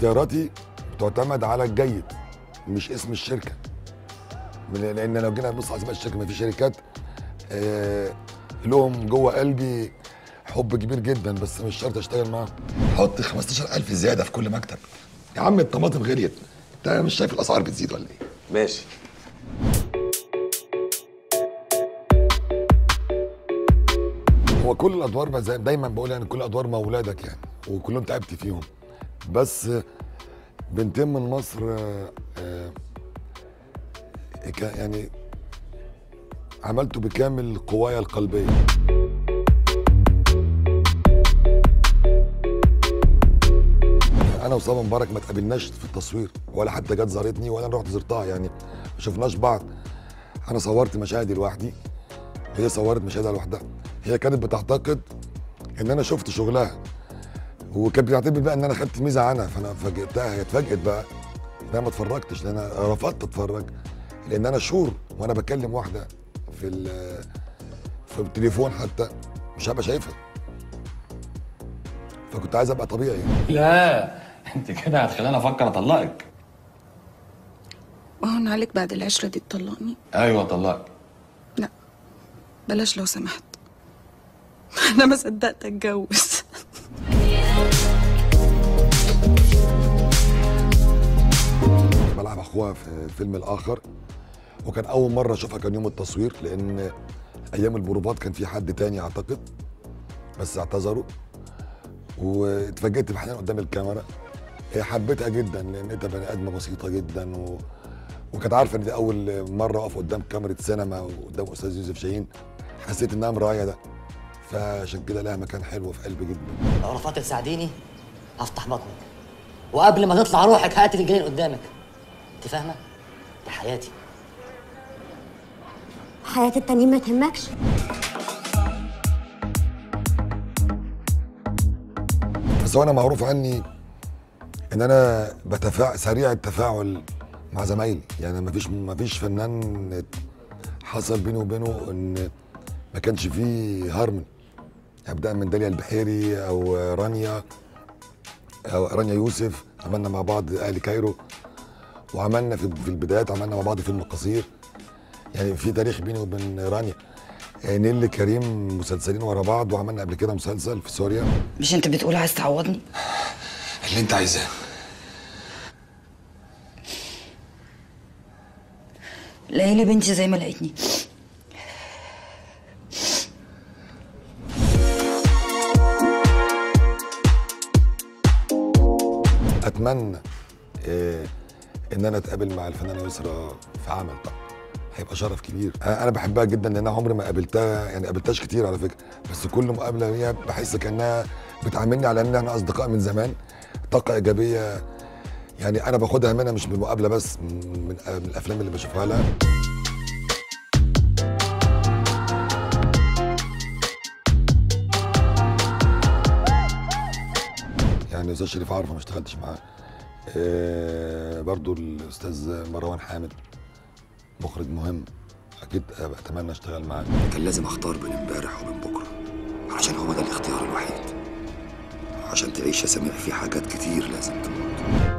اختياراتي بتعتمد على الجيد مش اسم الشركه من- لان لو جينا نبص على اسماء الشركه ما في شركات آه لهم جوه قلبي حب كبير جدا بس مش شرط اشتغل معاهم حط 15000 زياده في كل مكتب يا عم الطماطم غليت انت مش شايف الاسعار بتزيد ولا ايه ماشي هو كل الادوار بقى زي دايما بقول يعني كل الادوار مولادك يعني وكلهم تعبت فيهم بس بنتين من مصر آه، آه، كا- يعني عملته بكامل قوايا القلبيه انا وصابه مبارك ما تقابلناش في التصوير ولا حتى جت زارتني ولا انا رحت زرتها يعني ما شفناش بعض انا صورت مشاهدي لوحدي هي صورت مشاهدها لوحدها هي كانت بتعتقد ان انا شفت شغلها وكانت بتعتبر بقى ان انا خدت ميزه عنها فانا فاجئتها هي اتفاجئت بقى ان انا ما اتفرجتش لان انا رفضت اتفرج لان انا شهور وانا بكلم واحده في ال- في التليفون حتى مش هبقى شايفها فكنت عايز ابقى طبيعي لا انت كده هتخليني افكر اطلقك وهون عليك بعد العشرة دي تطلقني ايوه طلقك لا بلاش لو سمحت أنا ما صدقت أتجوز بلعب اخوها في الفيلم الاخر وكان اول مره اشوفها كان يوم التصوير لان ايام البروفات كان في حد تاني اعتقد بس اعتذروا واتفاجئت بحنان قدام الكاميرا هي حبيتها جدا لان انت بني ادمه بسيطه جدا و... وكانت عارفه ان دي اول مره اقف قدام كاميرا سينما وقدام استاذ يوسف شاهين حسيت انها مرايه ده فعشان كده لها مكان حلو في قلبي جدا لو رفضت تساعديني هفتح بطنك وقبل ما تطلع روحك هقتل الجنين قدامك انت فاهمه دي حياتي حياة التانيين ما تهمكش بس هو انا معروف عني ان انا بتفاعل سريع التفاعل مع زمايلي يعني ما فيش ما فيش فنان حصل بيني وبينه ان ما كانش فيه هارموني ابدا من داليا البحيري او رانيا او رانيا يوسف عملنا مع بعض اهل كايرو وعملنا في في البدايات عملنا مع بعض فيلم قصير يعني في تاريخ بيني وبين رانيا نيل كريم مسلسلين ورا بعض وعملنا قبل كده مسلسل في سوريا مش انت بتقول عايز تعوضني اللي انت عايزاه ليلى بنتي زي ما لقيتني اتمنى إيه ان انا اتقابل مع الفنانه يسرا في عمل طبعا هيبقى شرف كبير انا بحبها جدا لان انا عمري ما قابلتها يعني قابلتهاش كتير على فكره بس كل مقابله ليها بحس كانها بتعاملني على ان احنا اصدقاء من زمان طاقه ايجابيه يعني انا باخدها منها مش بالمقابله بس من, من من الافلام اللي بشوفها لها يعني الاستاذ شريف عرفه ما اشتغلتش معاه آه برضو الاستاذ مروان حامد مخرج مهم اكيد اتمنى اشتغل معاه كان لازم اختار بين امبارح وبين بكره علشان هو ده الاختيار الوحيد عشان تعيش يا سمير في حاجات كتير لازم تموت